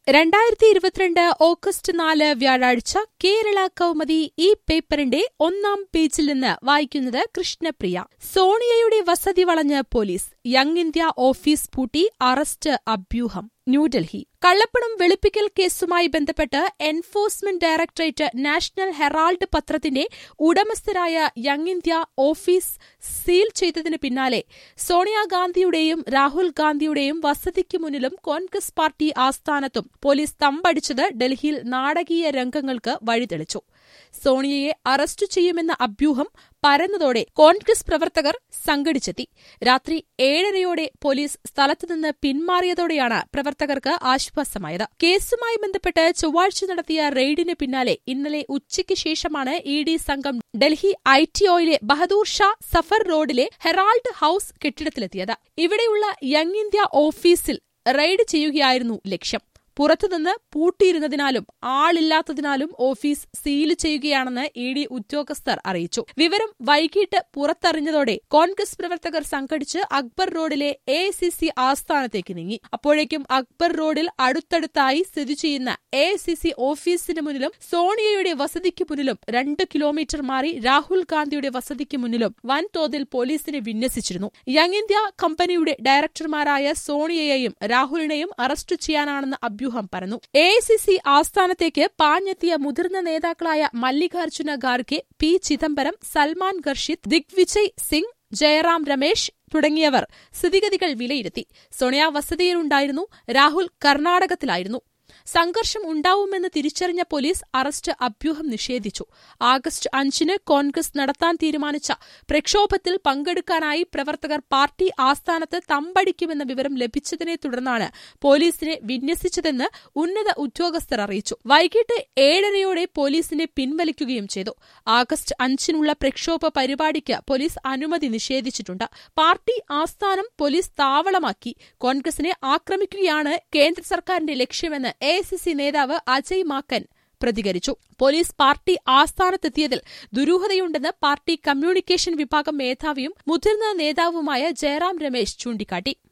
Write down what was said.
രണ്ടായിരത്തി ഇരുപത്തിരണ്ട് ഓഗസ്റ്റ് നാല് വ്യാഴാഴ്ച കേരള കൗമുദി ഈ പേപ്പറിന്റെ ഒന്നാം പേജിൽ നിന്ന് വായിക്കുന്നത് കൃഷ്ണപ്രിയ സോണിയയുടെ വസതി വളഞ്ഞ് പോലീസ് യങ് ഇന്ത്യ ഓഫീസ് പൂട്ടി അറസ്റ്റ് അഭ്യൂഹം ന്യൂഡൽഹി കള്ളപ്പണം വെളുപ്പിക്കൽ കേസുമായി ബന്ധപ്പെട്ട് എൻഫോഴ്സ്മെന്റ് ഡയറക്ടറേറ്റ് നാഷണൽ ഹെറാൾഡ് പത്രത്തിന്റെ ഉടമസ്ഥരായ യങ് ഇന്ത്യ ഓഫീസ് സീൽ ചെയ്തതിന് പിന്നാലെ സോണിയാഗാന്ധിയുടെയും രാഹുൽ ഗാന്ധിയുടെയും വസതിക്ക് മുന്നിലും കോൺഗ്രസ് പാർട്ടി ആസ്ഥാനത്തും പോലീസ് തമ്പടിച്ചത് ഡൽഹിയിൽ നാടകീയ രംഗങ്ങൾക്ക് വഴിതെളിച്ചു സോണിയയെ അറസ്റ്റ് ചെയ്യുമെന്ന അഭ്യൂഹം പരന്നതോടെ കോൺഗ്രസ് പ്രവർത്തകർ സംഘടിച്ചെത്തി രാത്രി ഏഴരയോടെ പോലീസ് സ്ഥലത്തുനിന്ന് പിന്മാറിയതോടെയാണ് പ്രവർത്തകർക്ക് ആശ്വാസമായത് കേസുമായി ബന്ധപ്പെട്ട് ചൊവ്വാഴ്ച നടത്തിയ റെയ്ഡിന് പിന്നാലെ ഇന്നലെ ഉച്ചയ്ക്ക് ശേഷമാണ് ഇ ഡി സംഘം ഡൽഹി ഐ ടി ഒയിലെ ബഹദൂർ ഷാ സഫർ റോഡിലെ ഹെറാൾഡ് ഹൌസ് കെട്ടിടത്തിലെത്തിയത് ഇവിടെയുള്ള യങ് ഇന്ത്യ ഓഫീസിൽ റെയ്ഡ് ചെയ്യുകയായിരുന്നു ലക്ഷ്യം പുറത്തുനിന്ന് പൂട്ടിയിരുന്നതിനാലും ആളില്ലാത്തതിനാലും ഓഫീസ് സീൽ ചെയ്യുകയാണെന്ന് ഇ ഡി ഉദ്യോഗസ്ഥർ അറിയിച്ചു വിവരം വൈകിട്ട് പുറത്തറിഞ്ഞതോടെ കോൺഗ്രസ് പ്രവർത്തകർ സംഘടിച്ച് അക്ബർ റോഡിലെ എ സി സി ആസ്ഥാനത്തേക്ക് നീങ്ങി അപ്പോഴേക്കും അക്ബർ റോഡിൽ അടുത്തടുത്തായി സ്ഥിതി ചെയ്യുന്ന എ സി സി ഓഫീസിന് മുന്നിലും സോണിയയുടെ വസതിക്ക് മുന്നിലും രണ്ട് കിലോമീറ്റർ മാറി രാഹുൽ ഗാന്ധിയുടെ വസതിക്ക് മുന്നിലും വൻതോതിൽ പോലീസിനെ വിന്യസിച്ചിരുന്നു യങ് ഇന്ത്യ കമ്പനിയുടെ ഡയറക്ടർമാരായ സോണിയയെയും രാഹുലിനെയും അറസ്റ്റ് ചെയ്യാനാണെന്ന് അഭ്യൂഹം പരന്നു എ സി സി ആസ്ഥാനത്തേക്ക് പാഞ്ഞെത്തിയ മുതിർന്ന നേതാക്കളായ മല്ലികാർജുന ഖാർഗെ പി ചിദംബരം സൽമാൻ ഖർഷിദ് ദിഗ്വിജയ് സിംഗ് ജയറാം രമേശ് തുടങ്ങിയവർ സ്ഥിതിഗതികൾ വിലയിരുത്തി സോണിയ വസതിയിലുണ്ടായിരുന്നു രാഹുൽ കർണാടകത്തിലായിരുന്നു സംഘർഷം ഉണ്ടാവുമെന്ന് തിരിച്ചറിഞ്ഞ പോലീസ് അറസ്റ്റ് അഭ്യൂഹം നിഷേധിച്ചു ആഗസ്റ്റ് അഞ്ചിന് കോൺഗ്രസ് നടത്താൻ തീരുമാനിച്ച പ്രക്ഷോഭത്തിൽ പങ്കെടുക്കാനായി പ്രവർത്തകർ പാർട്ടി ആസ്ഥാനത്ത് തമ്പടിക്കുമെന്ന വിവരം ലഭിച്ചതിനെ തുടർന്നാണ് പോലീസിനെ വിന്യസിച്ചതെന്ന് ഉന്നത ഉദ്യോഗസ്ഥർ അറിയിച്ചു വൈകിട്ട് ഏഴരയോടെ പോലീസിനെ പിൻവലിക്കുകയും ചെയ്തു ആഗസ്റ്റ് അഞ്ചിനുള്ള പ്രക്ഷോഭ പരിപാടിക്ക് പോലീസ് അനുമതി നിഷേധിച്ചിട്ടുണ്ട് പാർട്ടി ആസ്ഥാനം പോലീസ് താവളമാക്കി കോൺഗ്രസിനെ ആക്രമിക്കുകയാണ് കേന്ദ്ര സർക്കാരിന്റെ ലക്ഷ്യമെന്ന് എ നേതാവ് അജയ് മാക്കൻ പ്രതികരിച്ചു പോലീസ് പാർട്ടി ആസ്ഥാനത്തെത്തിയതിൽ ദുരൂഹതയുണ്ടെന്ന് പാർട്ടി കമ്മ്യൂണിക്കേഷൻ വിഭാഗം മേധാവിയും മുതിർന്ന നേതാവുമായ ജയറാം രമേശ് ചൂണ്ടിക്കാട്ടി